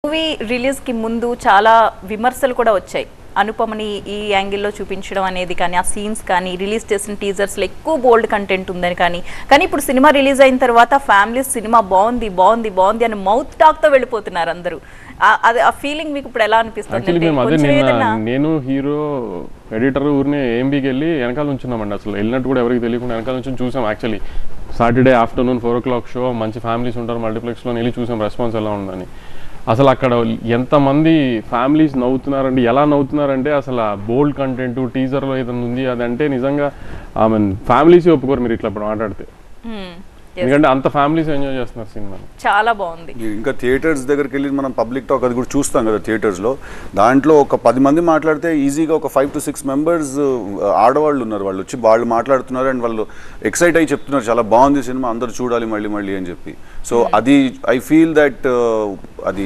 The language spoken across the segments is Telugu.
మూవీ రిలీజ్ కి ముందు చాలా విమర్శలు కూడా వచ్చాయి అనుపమని ఈ యాంగిల్లో చూపించడం అనేది కానీ ఆ సీన్స్ కానీ రిలీజ్ చేసిన టీజర్స్ లో ఎక్కువ బోల్డ్ కంటెంట్ ఉందని కానీ కానీ ఇప్పుడు సినిమా రిలీజ్ అయిన తర్వాత ఫ్యామిలీస్ సినిమా బాగుంది బాగుంది బాగుంది అని మౌత్ టాక్ తో వెళ్ళిపోతున్నారు అందరూ ఆ- అది ఆ ఫీలింగ్ మీకు ఇప్పుడు ఎలా అనిపిస్తుంది యాక్చువల్లీ అంటే మేము అదే కొంచెం నిన్న ఏదైనా నేను హీరో ఎడిటర్ ఊరినే ఏంబీకి వెళ్ళి వెనకాల ఉంచున్నామండి అసలు వెళ్ళినట్టు కూడా ఎవరికి తెలియకుండా వెనకాల నుంచి చూసాం actually Saturday afternoon four o'clock show మంచి ఫ్యామిలీస్ ఉంటారు మల్టీప్లెక్స్లో వెళ్ళి చూసాం రెస్పాన్స్ ఎలా ఉందని అసలు అక్కడ ఎంతమంది ఫ్యామిలీస్ నవ్వుతున్నారంటే ఎలా నవ్వుతున్నారంటే అసలు బోల్డ్ కంటెంట్ టీజర్లో ఏదైనా ఉంది అదంటే నిజంగా ఐ మీన్ ఫ్యామిలీస్ ఒప్పుకోరు మీరు ఇట్లా ఇప్పుడు మాట్లాడితే Hmm. Yes. ఎందుకంటే అంత ఫ్యామిలీస్ ఎంజాయ్ చేస్తున్నారు సినిమాని చాలా బాగుంది ఇంకా థియేటర్స్ దగ్గరికి వెళ్ళి మనం పబ్లిక్ టాక్ అది కూడా చూస్తాం కదా థియేటర్స్లో దాంట్లో ఒక పది మంది మాట్లాడితే ఈజీగా ఒక ఫైవ్ టు సిక్స్ మెంబర్స్ ఆడవాళ్ళు ఉన్నారు వాళ్ళు వచ్చి వాళ్ళు మాట్లాడుతున్నారు అండ్ వాళ్ళు ఎక్సైట్ అయ్యి చెప్తున్నారు చాలా బాగుంది సినిమా అందరూ చూడాలి మళ్ళీ మళ్ళీ అని చెప్పి సో అది ఐ ఫీల్ దట్ అది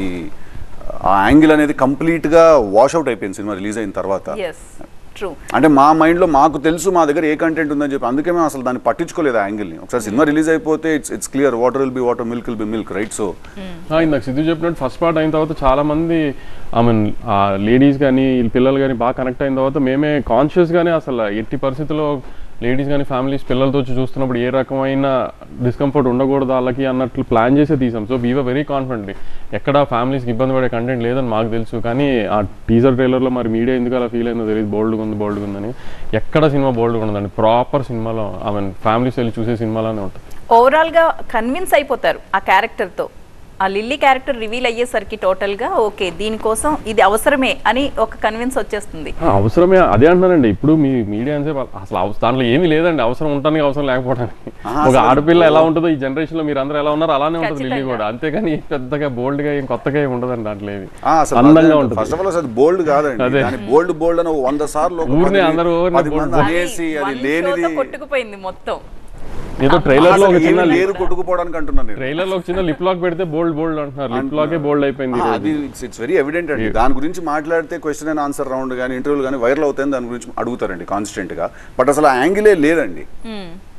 ఆ యాంగిల్ అనేది కంప్లీట్గా వాష్అవుట్ అయిపోయింది సినిమా రిలీజ్ అయిన తర్వాత ఎస్ ట్రూ అంటే మా మైండ్లో మాకు తెలుసు మా దగ్గర ఏ కంటెంట్ ఉందని చెప్పి అందుకే మేము అసలు దాన్ని పట్టించుకోలేదు ఆ యాంగిల్ని ఒకసారి సినిమా రిలీజ్ అయిపోతే it's it's clear water will be water milk will be milk right so ఆ, ఇందాక సిద్ధు చెప్పినట్టు ఫస్ట్ పార్ట్ అయిన తర్వాత చాలా మంది ఐ మీన్ ఆ లేడీస్ కానీ వీళ్ళ పిల్లలు కానీ బాగా కనెక్ట్ అయిన తర్వాత మేమే కాన్షియస్గానే అసలు ఎట్టి పరిస్థితుల్లో లేడీస్ కానీ ఫ్యామిలీస్ పిల్లలతో వచ్చి చూస్తున్నప్పుడు ఏ రకమైన డిస్కంఫర్ట్ ఉండకూడదు వాళ్ళకి అన్నట్లు ప్లాన్ చేసే తీసాం సో వీఆర్ వెరీ కాన్ఫిడెంట్ ఎక్కడ ఫ్యామిలీస్కి ఇబ్బంది పడే కంటెంట్ లేదని మాకు తెలుసు కానీ ఆ టీజర్ ట్రైలర్లో మరి మీడియా ఎందుకు అలా ఫీల్ అయిందో తెలియదు బోల్డ్గా ఉంది బోల్డ్గా ఉందని ఎక్కడ సినిమా బోల్డ్గా ఉండదండి ప్రాపర్ సినిమాలో ఐ మీన్ ఫ్యామిలీస్ వెళ్ళి చూసే సినిమాలోనే ఉంటుంది ఓవరాల్ గా కన్విన్స్ అయిపోతారు ఆ క్యారెక్టర్ తో ఆ లిల్లీ క్యారెక్టర్ రివీల్ అయ్యేసరికి టోటల్ గా ఓకే దీనికోసం ఇది అవసరమే అని ఒక కన్విన్స్ వచ్చేస్తుంది ఆ, అవసరమే అదే అంటున్నానండి ఇప్పుడు మీ మీడియా అంటే అసలు అవస- దాంట్లో ఏమీ లేదండి అవసరం ఉండడానికి అవసరం లేకపోవడానికి ఆహా, ఒక అసలు ఆడపిల్ల ఎలా ఉంటుందో ఈ జనరేషన్ లో మీరు అందరూ ఎలా ఉన్నారు అలానే ఉంటుంది లిల్లీ ఖచ్చితంగా. కూడా అంతేగాని పెద్దగా బోల్డ్ గా ఏం కొత్తగా ఏం ఉండదండి దాంట్లో ఏమి అసలు అందంగా ఉంటుంది ఫస్ట్ ఆఫ్ ఆల్ అసలు బోల్డ్ కాదండి అదే. దాని బోల్డ్ బోల్డ్ అని ఓ వంద సార్లు ఒక ఊరినే పది- అందరూ ఊరినే పది bold మంది bold. అనేసి అది One లేనిది showతో కొట్టుకుపోయింది మొత్తం ఏదో ట్రైలర్ లో ఒక అసలు చిన్న ఏమీ లేదు కొట్టుకుపోవడానికి అంటున్నాను నేను ట్రైలర్ లో ఒక చిన్న లిప్ లాక్ పెడితే బోల్డ్ బోల్డ్ అంటున్నారు లిప్ లాకే బోల్డ్ అయిపోయింది ఈ ఆ, రోజు. అది ఇట్స్ ఇట్స్ వెరీ ఎవిడెంట్ అండి దాని గురించి మాట్లాడితే క్వశ్చన్ అండ్ ఆన్సర్ రౌండ్ కానీ ఇంటర్వ్యూలు కానీ వైరల్ అవుతాయని దాని గురించి అడుగుతారండి కాన్స్టెంట్ గా బట్ అసలు ఆ యాంగిలే లేదండి Hmm.